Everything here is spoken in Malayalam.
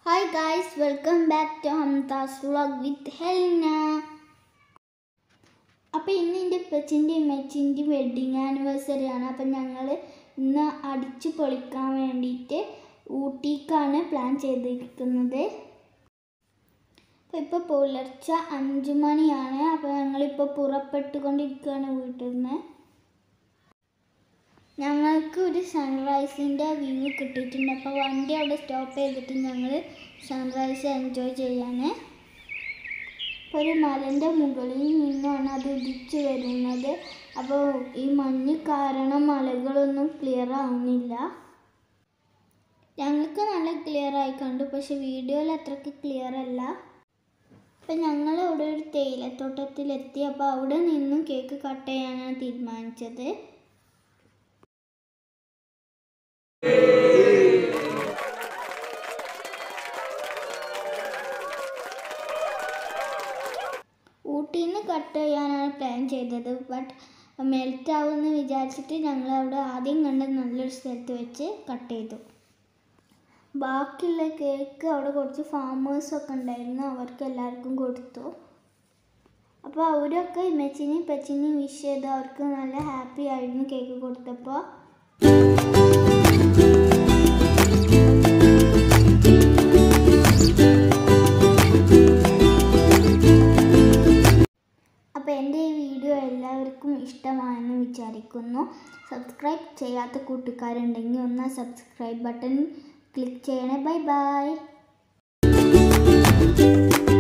hi guys welcome back to Hamthas vlog with Helna അപ്പോൾ ഇന്ന് എൻ്റെ ഇപ്പച്ചിൻ്റെയും മെച്ചിൻ്റെയും വെഡ്ഡിങ് ആനിവേഴ്സറി ആണ് അപ്പം ഞങ്ങൾ ഇന്ന് അടിച്ചു പൊളിക്കാൻ വേണ്ടിയിട്ട് ഊട്ടിക്കാണ് പ്ലാൻ ചെയ്തിരിക്കുന്നത് അപ്പോൾ ഇപ്പോൾ പുലർച്ചെ അഞ്ച് മണിയാണ് അപ്പോൾ ഞങ്ങളിപ്പോൾ പുറപ്പെട്ടുകൊണ്ടിരിക്കുകയാണ് വീട്ടിൽ നിന്ന് ഞങ്ങൾക്ക് ഒരു സൺറൈസിൻ്റെ വ്യൂ കിട്ടിയിട്ടുണ്ട് അപ്പോൾ വണ്ടി അവിടെ സ്റ്റോപ്പ് ചെയ്തിട്ട് ഞങ്ങൾ സൺറൈസ് എൻജോയ് ചെയ്യാന് അപ്പോൾ ഒരു മലൻ്റെ മുകളിൽ നിന്നാണ് അത് ഉദിച്ചു വരുന്നത് അപ്പോൾ ഈ മഞ്ഞ് കാരണം മലകളൊന്നും ക്ലിയർ ആവുന്നില്ല ഞങ്ങൾക്ക് നല്ല ക്ലിയർ ആയി കണ്ടു പക്ഷെ വീഡിയോയിൽ അത്രയ്ക്ക് ക്ലിയർ അല്ല അപ്പം ഞങ്ങൾ അവിടെ ഒരു തേയിലത്തോട്ടത്തിലെത്തി അപ്പോൾ അവിടെ നിന്നും കേക്ക് കട്ട് ചെയ്യാനാണ് തീരുമാനിച്ചത് ഊട്ടിയിൽ നിന്ന് കട്ട് ചെയ്യാനാണ് പ്ലാൻ ചെയ്തത് ബട്ട് മെൽറ്റ് ആവുമെന്ന് വിചാരിച്ചിട്ട് ഞങ്ങൾ അവിടെ ആദ്യം കണ്ട നല്ലൊരു സ്ഥലത്ത് വെച്ച് കട്ട് ചെയ്തു ബാക്കിയുള്ള കേക്ക് അവിടെ കുറച്ച് ഫാമേഴ്സൊക്കെ ഉണ്ടായിരുന്നു അവർക്ക് എല്ലാവർക്കും കൊടുത്തു അപ്പോൾ അവരൊക്കെ ഇമ്മച്ചിനെയും പച്ചിനെയും വിഷ് ചെയ്ത് അവർക്ക് നല്ല ഹാപ്പി ആയിരുന്നു കേക്ക് കൊടുത്തപ്പോൾ അപ്പോൾ എൻ്റെ ഈ വീഡിയോ എല്ലാവർക്കും ഇഷ്ടമായെന്ന് വിചാരിക്കുന്നു സബ്സ്ക്രൈബ് ചെയ്യാത്ത കൂട്ടുകാരുണ്ടെങ്കിൽ ഒന്ന് സബ്സ്ക്രൈബ് ബട്ടൺ ക്ലിക്ക് ചെയ്യണേ ബൈ ബൈ